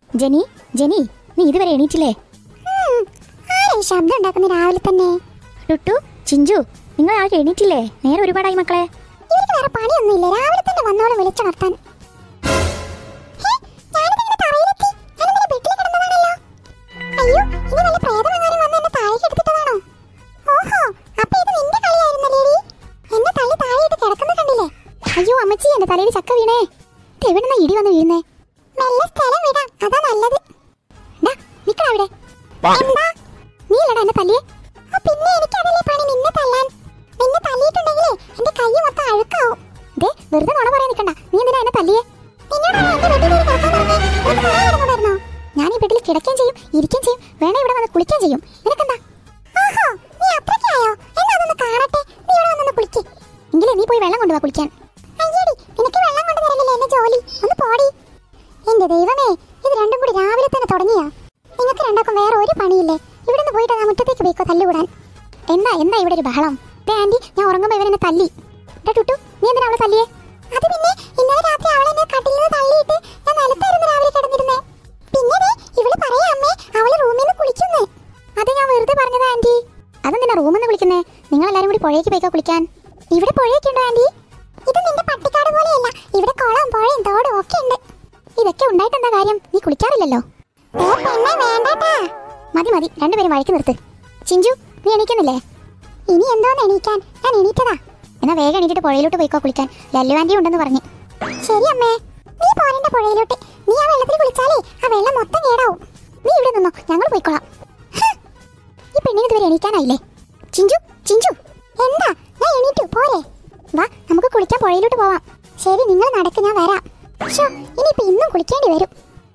ജെനി ജെനി നീ ഇതുവരെ എണീറ്റില്ലേ ആരായി ശബ്ദം ഉണ്ടാക്കുന്ന രാവിലെ തന്നെ ടുട്ടു ചിഞ്ചു നിങ്ങൾ ആൾക്ക് എണീറ്റില്ലേ നേരെ ഒരുപാടായി മക്കളെ ഇവർക്ക് വേറെ പണിയൊന്നുമില്ല രാവിലെ തന്നെ വന്നോളം വിളിച്ചുണർത്താൻ ഹേ, ഞാനിതിങ്ങനെ തറയിലെത്തി. ഞാനിന്നലെ ബെഡിൽ കിടന്നതാണല്ലോ. അയ്യോ, ഇനി വല്ല പ്രേതമെങ്ങാനും വന്ന് എന്നെ താഴേക്ക് എടുത്തിട്ടതാണോ? ഓഹോ, അപ്പൊ ഇത് നിന്റെ കളിയായിരുന്നല്ലേടി? എന്നെ തള്ളി താഴെയിട്ട് കിടക്കുന്നത് കണ്ടില്ലേ? അയ്യോ അമ്മച്ചി എന്റെ തലയിൽ ചക്ക വീണേ എവിടുന്ന ഇടി വന്ന് വീഴുന്നേ മെല്ലെ സ്ഥലം വിടാം, അതാ നല്ലത്. ഡാ നിക്കടാ അവിടെ എന്താ? നീ അല്ലടാ എന്നെ തല്ലിയേ ഓ, പിന്നെ എനിക്കതല്ലേ പണി നിന്നെ തല്ലാൻ. നിന്നെ തല്ലിയിട്ടുണ്ടെങ്കിലേ എന്റെ കൈ മൊത്തം അഴുക്കാവും. ദേ വെറുതെ നുണ പറയാൻ നിക്കണ്ട നീ എന്തിനാ എന്നെ തല്ലിയേ നിന്നോടാണോ എന്റെ ബെഡിൽ കയറി കിടക്കാൻ പറഞ്ഞേ? നിനക്ക് പറയാൻ കിടന്നുകൂടായിരുന്നോ? ഞാൻ ഈ ബെഡിൽ കിടക്കുകയും ചെയ്യും ഇരിക്കുകയും ചെയ്യും വേണേ ഇവിടെ വന്ന് കുളിക്കുകയും ചെയ്യും നിനക്കെന്താ ഓഹോ, നീ അത്രയ്ക്കായോ? എന്നാ അതൊന്ന് കാണട്ടെ. നീ ഇവിടെ വന്നൊന്ന് കുളിക്ക്. എങ്കിലേ നീ പോയി വെള്ളം കൊണ്ടുവാ കുളിക്കാൻ അയ്യടി, നിനക്ക് വെള്ളം കൊണ്ടുതരലല്ലേ എന്റെ ജോലി. ഒന്ന് പോടി. എന്റെ ദൈവമേ, ഇത് രണ്ടും കൂടി രാവിലെ തന്നെ തുടങ്ങിയോ? നിങ്ങൾക്ക് രണ്ടാക്കും വേറെ ഒരു പണിയില്ലേ? ഇവിടുന്ന് പോയിട്ട് ആ മുറ്റത്തേക്ക് പോയിക്കോ തല്ലുകൂടാൻ. എന്താ എന്താ ഇവിടെ ഒരു ബഹളം ദേ ആന്റി ഞാൻ ഉറങ്ങുമ്പോ ഇവരെന്നെ തല്ലി ഡാ ടുട്ടു നീ എന്തിനാ അവളെ തല്ലിയേ അത് പിന്നെ ഇന്നലെ രാത്രി അവളെന്നെ കട്ടിലിൽ നിന്ന് തള്ളിയിട്ട് ഞാൻ നിലത്തായിരുന്നു രാവിലെ കിടന്നിരുന്നേ. പിന്നെ ദേ, ഇവള് പറയാ അമ്മേ, അവള് റൂമിൽ നിന്ന് കുളിക്കുന്ന്. അത് ഞാൻ വെറുതെ പറഞ്ഞതാ ആന്റി അതെന്തിനാ റൂമിൽ നിന്ന് വിളിക്കുന്നേ നിങ്ങൾ എല്ലാരും കൂടി പുഴയ്ക്ക് പോയിക്കോ കുളിക്കാൻ ഇവിടെ പുഴയൊക്കെ ഉണ്ടോ ആന്റി ഇത് നിന്റെ പട്ടിക്കാട് പോലെയല്ല. ഇവിടെ കുളവും പുഴയും തോടും ഒക്കെ ഉണ്ട്. ഇതൊക്കെ ഉണ്ടായിട്ട് എന്താ കാര്യം നീ കുളിക്കാറില്ലല്ലോ ദേ പെണ്ണെ, വേണ്ടാട്ടാ. മതി മതി രണ്ടുപേരും വഴിക്ക് നിർത്ത് ചിഞ്ചു നീ എണീക്കുന്നില്ലേ ഇനി എന്തോന്ന് എണീക്കാൻ ഞാൻ എണീറ്റതാ എന്നാ വേഗം എണീറ്റിട്ട് പുഴയിലോട്ട് പോയിക്കോ കുളിക്കാൻ ലല്ലു ആന്റി ഉണ്ടെന്ന് പറഞ്ഞു ശരി അമ്മേ നീ പോരണ്ട പുഴയിലോട്ട് നീ ആ വെള്ളത്തിൽ കുളിച്ചാലേ ആ വെള്ളം മൊത്തം കേടാവും നീ ഇവിടെ നിന്നോ ഞങ്ങൾ പോയിക്കോളാം ഹ്! ഈ പെണ്ണിന് ഇതുവരെ എണീക്കാനായില്ലേ ചിഞ്ചു ചിഞ്ചു എന്താ ഞാൻ എണീറ്റു പോരെ വാ നമുക്ക് കുളിക്കാൻ പുഴയിലോട്ട് പോവാം ശരി നിങ്ങൾ നടക്ക് ഞാൻ വരാം ഷോ ഇനിയിപ്പോ ഇന്നും കുളിക്കേണ്ടി വരും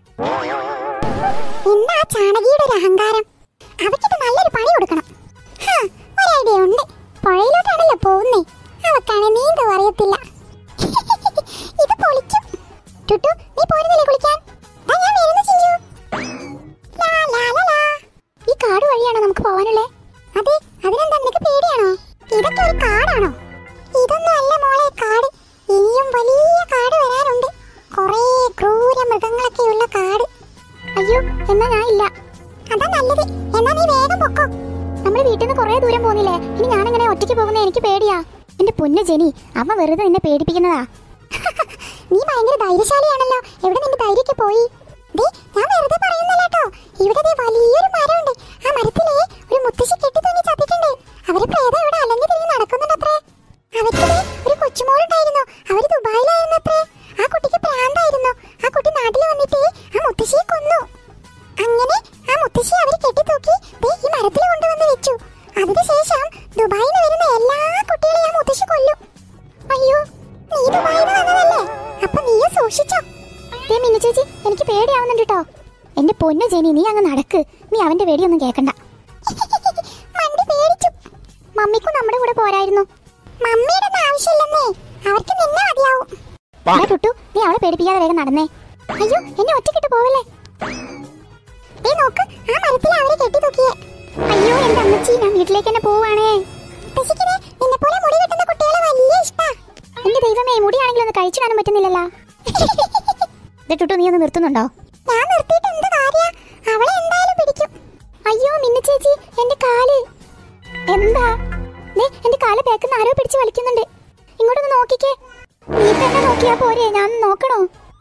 എന്താ ആ ചാണകിയുടെ ഒരു അഹങ്കാരം അവക്കിട്ട് നല്ലൊരു പണി കൊടുക്കണം ഹാ, ഒരു ഐഡിയ ഉണ്ട് പുഴയിലോട്ടാണല്ലോ പോകുന്നേ അവക്കാണ് നീന്തം അറിയത്തില്ല ഇത് പൊളിക്കും ടുട്ടു നീ പോരുന്നില്ലേ കുളിക്കാൻ ദാ ഞാൻ വരുന്നു ചിഞ്ചു ലാ, ലാ, ലാ, ലാ. ഈ കാട് വഴിയാണോ നമുക്ക് പോവാനുള്ളേ അതെ അതിനെന്താ നിനക്ക് പേടിയാണോ ഇതൊക്കെ ഒരു കാടാണോ ഇതൊന്നും അല്ല മോളെ കാട് ഇനിയും വലിയ കാട് വരാനുണ്ട് കുറേ ക്രൂര മൃഗങ്ങളൊക്കെയുള്ള കാട് അയ്യോ എന്നാ ഞാൻ ഇല്ല അതാ നല്ലത് എന്നാ നീ വേഗം പൊക്കോ നമ്മൾ വീട്ടിൽ നിന്ന് കുറേ ദൂരം പോകുന്നില്ലേ ഇനി ഞാനെങ്ങനെ ഒറ്റയ്ക്ക് പോകുന്നത് എനിക്ക് പേടിയാ എന്റെ പൊന്നു ജെനി അമ്മ വെറുതെ നിന്നെ പേടിപ്പിക്കുന്നതാ നീ ഭയങ്കര ധൈര്യശാലിയാണല്ലോ എവിടെ നിന്റെ ധൈര്യമൊക്കെ പോയി ദേ ഞാൻ വെറുതെ പറയുന്നല്ലോ കേട്ടോ ഇവിടെ ദേ വലിയൊരു മരമുണ്ട് ആ മരത്തിലെ ഒരു മുത്തശ്ശി കെട്ടി തൂങ്ങി ചത്തിട്ടുണ്ട് അവര് പ്രേതം ഇവിടെ അലഞ്ഞു തിരിഞ്ഞ് നടക്കുന്നുണ്ടത്രേ അവർക്ക് ദേ ഒരു കൊച്ചുമോളുണ്ടായിരുന്നു അവര് ദുബായിലായിരുന്നു അത്രേ ആ കുട്ടിക്ക് പ്രാന്തായിരുന്നു ആ കുട്ടി നാട്ടിൽ വന്നിട്ട് ആ മുത്തശ്ശിയെ കൊന്നു അങ്ങനെ ആ മുത്തശ്ശി അവര് കെട്ടിത്തൂക്കി ദേ ഈ മരത്തിൽ കൊണ്ടുവന്ന് വെച്ചു അതിനുശേഷം ദുബായിൽ നിന്ന് വരുന്ന എല്ലാ കുട്ടികളെയും ആ മുത്തശ്ശി കൊല്ലും അയ്യോ നീ ദുബായിൽ നിന്ന് വന്നതല്ലേ അപ്പൊ നീയും സൂക്ഷിച്ചോ ദേ മിന്നു ചേച്ചി എനിക്ക് പേടിയാവുന്നുണ്ട് കേട്ടോ എന്റെ പൊന്നു ജെനി നീ അങ്ങ് നടക്ക് നീ അവന്റെ പേടിയൊന്നും കേൾക്കണ്ട മണ്ടി പേടിച്ചു മമ്മിക്കും നമ്മുടെ കൂടെ പോരായിരുന്നു മമ്മിയുടെ ഒന്നും ആവശ്യമില്ലെന്നേ അവർക്ക് നിന്നെ മതിയാവും ഡാ ടുട്ടു നീ അവളെ പേടിപ്പിക്കാതെ വേഗം നടന്നേ അയ്യോ എന്നെ ഒറ്റക്കിട്ട് പോവല്ലേ നീ നോക്ക് ആ മരത്തിൽ അവരെ കെട്ടി തൂക്കിയേ അയ്യോ എന്റെ അമ്മച്ചി ഞാൻ വീട്ടിലേക്ക് തന്നെ പോവാണേ മുത്തശ്ശിക്കിനെ നിന്നെ പോലെ മുടി വെട്ടുന്ന കുട്ടികളെ വലിയ ഇഷ്ടാ എന്റെ ദൈവമേ മുടിയാണെങ്കിൽ ഒന്ന് കഴിച്ചിടാനും പറ്റുന്നില്ലല്ലോ ദേ ടുട്ടു നീ ഒന്ന് നിർത്തുന്നുണ്ടോ ഞാൻ നിർത്തിയിട്ട് എന്ത് കാര്യ അവളെ എന്തായാലും പിടിക്കും അയ്യോ മിന്നു ചേച്ചി എന്റെ കാല് എന്താ ദേ എന്റെ കാല് പേക്കുന്ന ആരോ പിടിച്ച് വലിക്കുന്നുണ്ട് ഇങ്ങോട്ടൊന്ന് നോക്കിക്കേ നീ തന്നെ നോക്കിയാ പോരെ ഞാൻ ഒന്ന് നോക്കണോ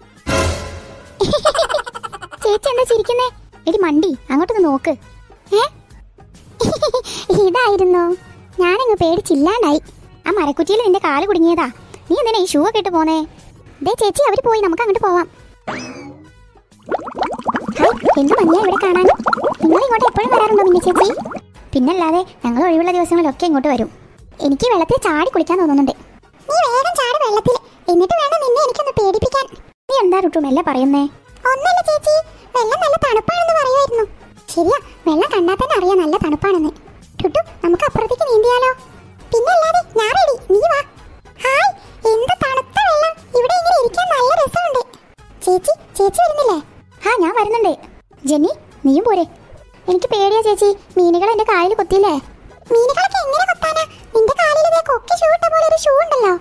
ചേച്ചി എന്താ ചിരിക്കുന്നേ എടി മണ്ടി അങ്ങോട്ടൊന്ന് നോക്ക് ഏ ഇതായിരുന്നു ഞാനങ്ങ് പേടിച്ചില്ലാണ്ടായി ആ മരക്കുറ്റിയിൽ നിന്റെ കാല് കുടുങ്ങിയതാ നീ എന്തിനാ ഈ ഷൂ ഒക്കെ ഇട്ട് പോന്നേ ദേ ചേച്ചി അവര് പോയി നമുക്ക് അങ്ങോട്ട് പോവാം ഹായ് എന്ത് മഞ്ഞാ ഇവിടെ കാണാൻ നിങ്ങൾ ഇങ്ങോട്ട് എപ്പോഴും വരാറുണ്ടോ മിന്നി ചേച്ചി പിന്നല്ലാതെ ഞങ്ങൾ ഒഴിവുള്ള ദിവസങ്ങളിലൊക്കെ ഇങ്ങോട്ട് വരും എനിക്ക് വെള്ളത്തിൽ ചാടി കുളിക്കാൻ തോന്നുന്നുണ്ട് നീ വേഗം ചാട് വെള്ളത്തിൽ എന്നിട്ട് വേണം നിന്നെ എനിക്കൊന്ന് പേടിപ്പിക്കാൻ നീ എന്താ റുട്ടു മെല്ലെ പറയുന്നേ ഒന്നല്ല ചേച്ചി വെള്ളം നല്ല തണുപ്പാണെന്ന് പറയുമായിരുന്നു ശരിയാ വെള്ളം കണ്ടാൽ തന്നെ അറിയാം നല്ല തണുപ്പാണെന്ന് ടുട്ടു നമുക്ക് അപ്പുറത്തേക്ക് നീന്തിയാലോ പിന്നല്ലാതെ ഞാൻ റെഡി നീ വാ ഹായ് എന്ത് തണുത്ത വെള്ളം ഇവിടെ ഇങ്ങനെ ഇരിക്കാൻ നല്ല രസമുണ്ട് ചേച്ചി ചേച്ചി വരുന്നില്ലേ ഹാ ഞാൻ വരുന്നുണ്ട് ജെന്നി നീയും പോരെ എനിക്ക് പേടിയാ ചേച്ചി മീനുകൾ എന്റെ കാലിൽ കൊത്തിയില്ലേ മീനുകളൊക്കെ എങ്ങനെ കൊത്താനാ നിന്റെ കാലിൽ ഇതേ കൊക്കി ഷൂ ഇട്ട പോലെ ഒരു ഷൂ ഉണ്ടല്ലോ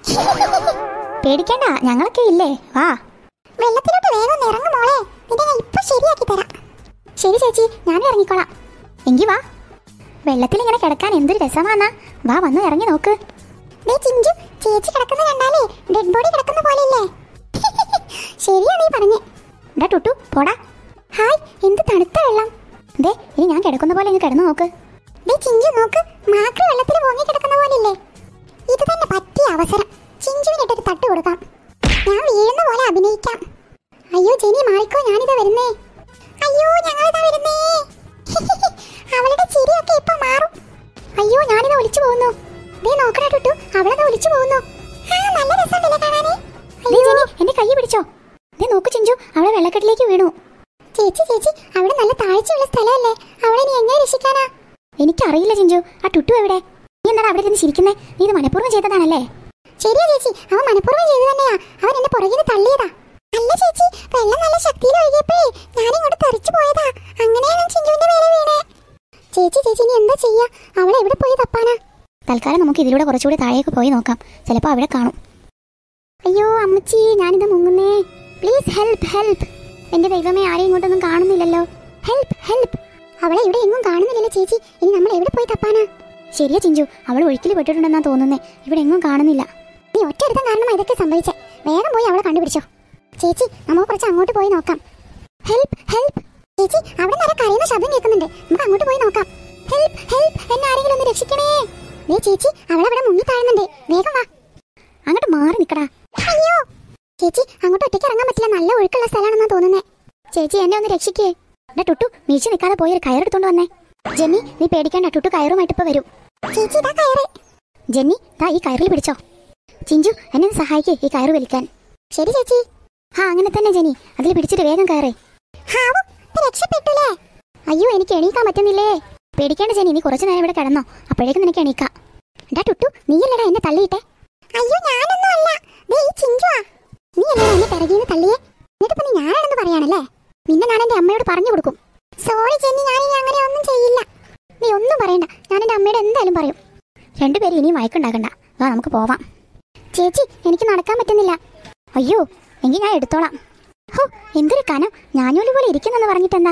പേടിക്കണ്ട ഞങ്ങളൊക്കെ ഇല്ലേ വാ വെള്ളത്തിലോട്ട് വേഗം ഒന്ന് ഇറങ്ങും മോളെ നിന്നെ ഞാൻ ഇപ്പൊ ചേച്ചി ഞാൻ ഇറങ്ങിക്കോളാം എങ്കി വാ വെള്ളത്തിൽ ഇങ്ങനെ കിടക്കാൻ എന്തൊരു രസമാന്നാ വാ വന്ന് ഇറങ്ങി നോക്ക് ദേ ചിഞ്ചു ചേച്ചി കിടക്കുന്ന കണ്ടാലേ ഡെഡ് ബോഡി കിടക്കുന്ന പോലെയില്ലേ ശരിയാ നീ പറഞ്ഞേ ഡാ ടുട്ടു പോടാ ഹായ് എന്ത് തണുത്ത വെള്ളം ദേ ഇനി ഞാൻ കിടക്കുന്ന പോലെ ഇങ്ങ് കിടന്നു നോക്ക് ദേ ചിഞ്ചു നോക്ക് മാക്രി വെള്ളത്തിൽ പൊങ്ങി കിടക്കുന്ന പോലില്ലേ ഇത് തന്നെ പറ്റിയ അവസരം ചിഞ്ചുവിനിട്ടൊരു തട്ട് കൊടുക്കാം ഞാൻ വീഴുന്ന പോലെ അഭിനയിക്കാം അയ്യോ ജെനി മാറിക്കോ ഞാനിതാ വരുന്നേ അയ്യോ ഞങ്ങളിതാ വരുന്നേ അവളുടെ ചിരിയൊക്കെ ഇപ്പൊ മാറും അയ്യോ ഞാനിതാ ഒലിച്ചു പോകുന്നു ദേ നോക്കണ ടുട്ടു അവളത് ഒലിച്ചു പോകുന്നു ആ നല്ല രസമുണ്ടല്ലേ കാണാനേ ദേ ജെനി എന്റെ കൈ പിടിച്ചോ ദേ നോക്ക് ചിഞ്ചു അവളെ വെള്ളക്കെട്ടിലേക്ക് വീണു ചേച്ചി ചേച്ചി അവിടെ നല്ല താഴ്ചയുള്ള സ്ഥലമല്ലേ അവളെ നീ എങ്ങനെ രക്ഷിക്കാനാ എനിക്കറിയില്ല ചിഞ്ചു ആ ടുട്ടു എവിടെ നീ എന്താണ് അവിടെ ഇരുന്ന് ചിരിക്കുന്നേ നീ ഇത് മനഃപൂർവ്വം ചെയ്തതാണല്ലേ ശരിയാ ചേച്ചി അവൻ മനഃപൂർവ്വം ചെയ്തു തന്നെയാ അവൻ എന്നെ പുറകിന് തള്ളിയതാ അല്ല ചേച്ചി വെള്ളം നല്ല ശക്തിയിൽ ഒഴുകിയപ്പോഴേ ഞാൻ ഇങ്ങോട്ട് തെറിച്ചു പോയതാ അങ്ങനെയാണ് ചിഞ്ചുവിന്റെ മേലെ വീണേ ചേച്ചി ചേച്ചി ഇനി എന്താ ചെയ്യാ അവളെ എവിടെ പോയി തപ്പാനാ തൽക്കാലം നമുക്ക് ഇതിലൂടെ കുറച്ചുകൂടി താഴേക്ക് പോയി നോക്കാം ചിലപ്പോൾ അവിടെ കാണും അയ്യോ അമ്മച്ചി ഞാനിത് മുങ്ങുന്നേ പ്ലീസ് ഹെൽപ്പ് ഹെൽപ്പ് എന്റെ ദൈവമേ ആരെയും ഇങ്ങോട്ടൊന്നും കാണുന്നില്ലല്ലോ ഹെൽപ്പ് ഹെൽപ്പ് അവളെ ഇവിടെ എങ്ങും കാണുന്നില്ലല്ലോ ചേച്ചി ഇനി നമ്മൾ എവിടെ പോയി തപ്പാനാ ശരിയാ ചിഞ്ചു അവൾ ഒഴുക്കിൽ പെട്ടിട്ടുണ്ടെന്നാ തോന്നുന്നേ ഇവിടെ എങ്ങും കാണുന്നില്ല നീ ഒറ്റയെടുത്ത കാരണം ഇതൊക്കെ സംഭവിച്ചേ വേഗം പോയി അവളെ കണ്ടുപിടിച്ചോ ചേച്ചി നമുക്ക് കുറച്ച് അങ്ങോട്ട് പോയി നോക്കാം ഹെൽപ്പ് ഹെൽപ്പ് ചേച്ചി അവിടെ നിറയെ കരയുന്ന ശബ്ദം കേൾക്കുന്നുണ്ട് നമുക്ക് അങ്ങോട്ട് പോയി നോക്കാം ഹെൽപ്പ് ഹെൽപ്പ് എന്നെ ആരെങ്കിലും ഒന്ന് രക്ഷിക്കണേ ദേ ചേച്ചി അവളവിടെ മുങ്ങി താഴുന്നുണ്ട് വേഗം വാ അങ്ങോട്ട് മാറി നിക്കടാ അയ്യോ ചേച്ചി അങ്ങോട്ട് ഒറ്റയ്ക്ക് ഇറങ്ങാൻ പറ്റില്ല നല്ല ഒഴുക്കുള്ള സ്ഥലമാണെന്നാ തോന്നുന്നേ ചേച്ചി എന്നെ ഒന്ന് രക്ഷിക്കേ എടാ ടുട്ടു മീശ നിൽക്കാതെ പോയി ഒരു കയറെടുത്തോണ്ട് വന്നേ ജെന്നി നീ പേടിക്കേണ്ട ടുട്ടു കയറുമായിട്ട് ഇപ്പൊ വരും ചേച്ചി ഇതാ കയറ് ജെന്നി ദാ ഈ കയറിൽ പിടിച്ചോ ചിഞ്ചു എന്നെ ഒന്ന് സഹായിക്കേ ഈ കയറ് വലിക്കാൻ ശരി ചേച്ചി ആ അങ്ങനെ തന്നെ ജെനി അതിൽ പിടിച്ചിട്ട് വേഗം കയറേ ഹാവു ഇപ്പൊ രക്ഷപ്പെട്ടുല്ലേ അയ്യോ എനിക്ക് എണീക്കാൻ പറ്റുന്നില്ലേ പേടിക്കേണ്ട ജെനി നീ കുറച്ചു നേരം ഇവിടെ കിടന്നോ അപ്പോഴേക്കും നിനക്ക് എണീക്കാം എടാ ടുട്ടു നീയല്ലടാ എന്നെ തള്ളിയിട്ടെ അയ്യോ ഞാനൊന്നും അല്ല ദേ ഈ ചിഞ്ചുവാ നീ അല്ലേ എന്നെ പിറകീന്ന് തള്ളിയേ എന്നിട്ടിപ്പോ നീ ഞാനാണെന്ന് പറയാണല്ലേ നിന്നെ ഞാൻ എന്റെ അമ്മയോട് പറഞ്ഞു കൊടുക്കും സോറി ജെന്നി ഞാൻ ഇനി അങ്ങനെ ഒന്നും ചെയ്യില്ല നീ ഒന്നും പറയണ്ട ഞാൻ എന്റെ അമ്മയോട് എന്തായാലും പറയും രണ്ടുപേരും ഇനിയും വഴക്കുണ്ടാക്കണ്ട വാ നമുക്ക് പോവാം ചേച്ചി എനിക്ക് നടക്കാൻ പറ്റുന്നില്ല അയ്യോ എങ്കിൽ ഞാൻ എടുത്തോളാം ഹോ എന്തൊരു കനം ഞാനൂല് പോലെ ഇരിക്കുന്നെന്ന് പറഞ്ഞിട്ടെന്താ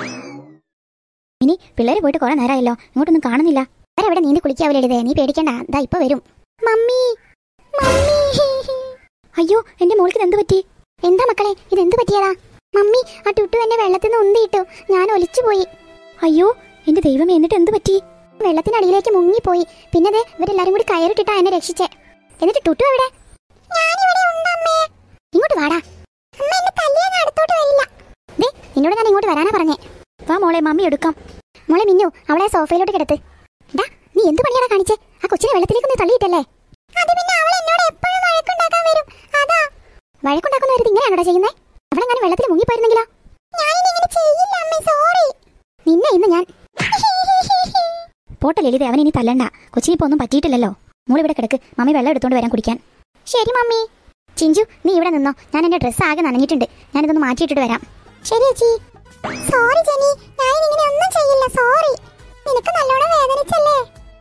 ഇനി പിള്ളേര് പോയിട്ട് കുറെ നേരമായല്ലോ ഇങ്ങോട്ടൊന്നും കാണുന്നില്ല അവരെവിടെ നീന്തി കുളിക്കാവില്ലേ നീ പേടിക്കണ്ട ദാ ഇപ്പൊ വരും മമ്മി മമ്മി അയ്യോ എന്റെ മോൾക്ക് എന്ത് പറ്റി എന്താ മക്കളെ ഇത് എന്ത് പറ്റിയതാ മമ്മി ആ ടുട്ടു എന്നെ വെള്ളത്തിൽ നിന്ന് ഉന്തിയിട്ടു ഞാൻ ഒലിച്ചു പോയി അയ്യോ എന്റെ ദൈവമേ എന്നിട്ട് എന്ത് പറ്റി വെള്ളത്തിനടിയിലേക്ക് മുങ്ങിപ്പോയി പിന്നെ ദേ ഇവരെല്ലാരും കൂടി കയറിട്ടിട്ടാ എന്നെ രക്ഷിച്ചേ എന്നിട്ട് ടുട്ടു എവിടെ ഞാനിവിടെ ഉണ്ട് അമ്മേ ഇങ്ങോട്ട് വാടാ അമ്മ എന്നെ തല്ലിയാൽ ഞാൻ അടുത്തോട്ട് വരില്ല ദേ നിന്നോട് ഞാൻ ഇങ്ങോട്ട് വരാനാ പറഞ്ഞേ വാ മോളെ മമ്മി എടുക്കാം മോളെ മിന്നു അവളെ സോഫയിലോട്ട് കിടത്ത് ഡാ നീ എന്ത് പണിയാടാ കാണിച്ചേ ആ കൊച്ചിനെ വെള്ളത്തിലേക്ക് ഒന്ന് തള്ളിയിട്ടല്ലേ അത് പിന്നെ അവൾ എന്നോട് എപ്പോഴും വഴക്കുണ്ടാക്കാൻ വരും അതാ വഴക്കുണ്ടാക്കുന്നവരുത് ഇങ്ങനെയാണോടാ ചെയ്യുന്നേ അവളെങ്ങാനും വെള്ളത്തിൽ മുങ്ങിപ്പോയിരുന്നെങ്കിലോ ഞാൻ ഇനി ഇങ്ങനെ ചെയ്യില്ല അമ്മേ സോറി നിന്നെ ഇന്ന് ഞാൻ പോട്ടെ ലളിത അവൻ ഇനി തല്ലണ്ട കൊച്ചിനിപ്പോ ഒന്നും പറ്റിയിട്ടില്ലല്ലോ മോളിവിടെ കിടക്ക് മമ്മി വെള്ളം എടുത്തോണ്ട് വരാൻ കുടിക്കാൻ ശരി മമ്മി ചിഞ്ചു നീ ഇവിടെ നിന്നോ ഞാൻ എന്റെ ഡ്രസ്സ് ആകെ നനഞ്ഞിട്ടുണ്ട് ഞാനിതൊന്ന് മാറ്റിയിട്ടിട്ട് വരാം ശരി ചേച്ചി സോറി ജെനി ഞാൻ ഇനി ഇങ്ങനെ ഒന്നും ചെയ്യില്ല സോറി നിനക്ക് നല്ലോണം വേദനിച്ചല്ലേ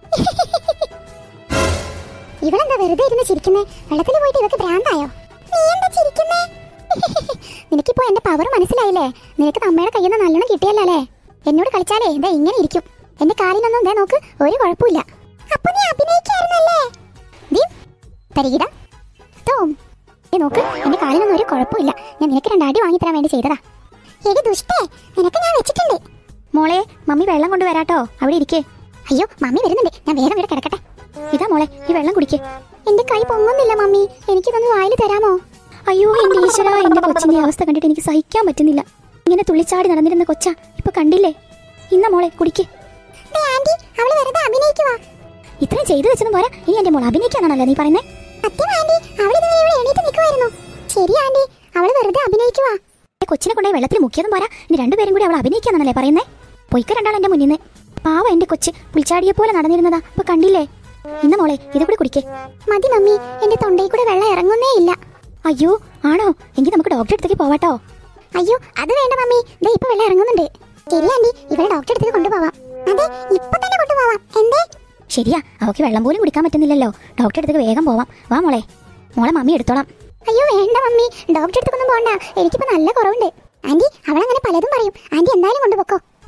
ഇവളെന്താ വെറുതെ ഇരുന്ന് ചിരിക്കുന്നേ വെള്ളത്തിൽ പോയിട്ട് ഇവക്ക് ഭ്രാന്തായോ നീ എന്താ ചിരിക്കുന്നേ നിനക്കിപ്പോ എന്റെ പവർ മനസ്സിലായില്ലേ നിനക്ക് അമ്മയുടെ കയ്യിൽ നിന്ന് നല്ലോണം കിട്ടിയല്ലോ അല്ലേ എന്നോട് കളിച്ചാലേ ഇതാ ഇങ്ങനെ ഇരിക്കും എന്റെ കാലിനൊന്നും ദേ നോക്ക് ഒരു കുഴപ്പമില്ല അപ്പൊ നീ അഭിനയിക്കായിരുന്നല്ലേ ദീ തരികിട തോം ദേ നോക്ക് എന്റെ കാലിനൊന്നും ഒരു കുഴപ്പമില്ല ഞാൻ നിനക്ക് രണ്ടടി വാങ്ങിത്തരാൻ വേണ്ടി ചെയ്തതാ എടി ദുഷ്ടേ നിനക്ക് ഞാൻ വെച്ചിട്ടുണ്ട് മോളെ മമ്മി വെള്ളം കൊണ്ട് വരാട്ടോ അവിടെ ഇരിക്കേ അയ്യോ മമ്മി വരുന്നുണ്ട് ഞാൻ വേഗം ഇവിടെ കിടക്കട്ടെ ഇതാ മോളെ ഈ വെള്ളം കുടിക്ക് എന്റെ കൈ പൊങ്ങുന്നില്ല മമ്മി എനിക്കിതൊന്ന് വായിൽ തരാമോ അയ്യോ എന്റെ ഈശ്വര എന്റെ കൊച്ചിന്റെ അവസ്ഥ കണ്ടിട്ട് എനിക്ക് സഹിക്കാൻ പറ്റുന്നില്ല ഇങ്ങനെ തുള്ളിച്ചാടി നടന്നിരുന്ന കൊച്ച ഇപ്പൊ കണ്ടില്ലേ ഇന്ന മോളെ കുടിക്ക് ദേ ആന്റി അവള് വെറുതെ അഭിനയിക്കുവാ ഇത്രയും ചെയ്തു വെച്ചെന്ന് പോരാ ഇനി എന്റെ മോൾ അഭിനയിക്കാനാണല്ലോ നീ പറയുന്നേ സത്യം ആന്റി അവൾ ഇതുവരെ ഇവിടെ എണീറ്റ് നിൽക്കുമായിരുന്നു ശരി ആന്റി അവള് വെറുതെ അഭിനയിക്കുവാ എന്റെ കൊച്ചിനെ കൊണ്ടുപോയി വെള്ളത്തിൽ മുക്കിയതും പോരാ ഇനി രണ്ടുപേരും കൂടി അവൾ അഭിനയിക്കാന്നാണല്ലേ പറയുന്നേ പൊയ്ക്ക രണ്ടാൾ എന്റെ മുന്നിൽ നിന്ന് പാവ എന്റെ കൊച്ച് പുൽച്ചാടിയെ പോലെ നടന്നിരുന്നതാ ഇപ്പൊ കണ്ടില്ലേ ഇന്ന മോളെ ഇത് കൂടി കുടിക്കേ മതി മമ്മി എന്റെ തൊണ്ടയിൽ കൂടെ വെള്ളം ഇറങ്ങുന്നേ ഇല്ല അയ്യോ ആണോ എങ്കിൽ നമുക്ക് ഡോക്ടറെ അടുത്തേക്ക് പോവാട്ടോ അയ്യോ അത് വേണ്ട മമ്മി ദേ ഇപ്പൊ വെള്ളം ഇറങ്ങുന്നുണ്ട് ശരി ആന്റി ഇവളെ ഡോക്ടറെ അടുത്തേക്ക് കൊണ്ടുപോവാം അതെ ഇപ്പൊ തന്നെ കൊണ്ടുപോവാം എന്തേ ശരിയാ അവക്ക് വെള്ളം പോലും കുടിക്കാൻ പറ്റുന്നില്ലല്ലോ ഡോക്ടറെ അടുത്തേക്ക് വേഗം പോവാം വാ മോളെ മോളെ മമ്മി എടുത്തോളാം അയ്യോ വേണ്ട മമ്മി ഡോക്ടറെ അടുത്തൊന്നും പോണ്ട എനിക്കിപ്പോ നല്ല കുറവുണ്ട് ആന്റി അവളങ്ങനെ പലതും പറയും ആന്റി എന്തായാലും കൊണ്ടുപോക്കോ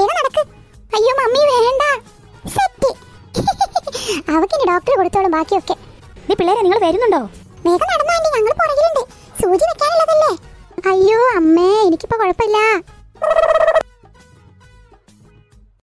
വേഗം നടക്ക് അയ്യോ മമ്മി വേണ്ട സെറ്റ് അവക്കിനി ഡോക്ടർ കൊടുത്തോളും ബാക്കിയൊക്കെ നീ പിള്ളേരെ നിങ്ങൾ വരുന്നുണ്ടോ വേഗം നടന്നാണ്ടി ഞങ്ങൾ പുറകിലുണ്ട് സൂചി വെക്കാനുള്ളതല്ലേ അയ്യോ അമ്മേ എനിക്കിപ്പോ കുഴപ്പമില്ല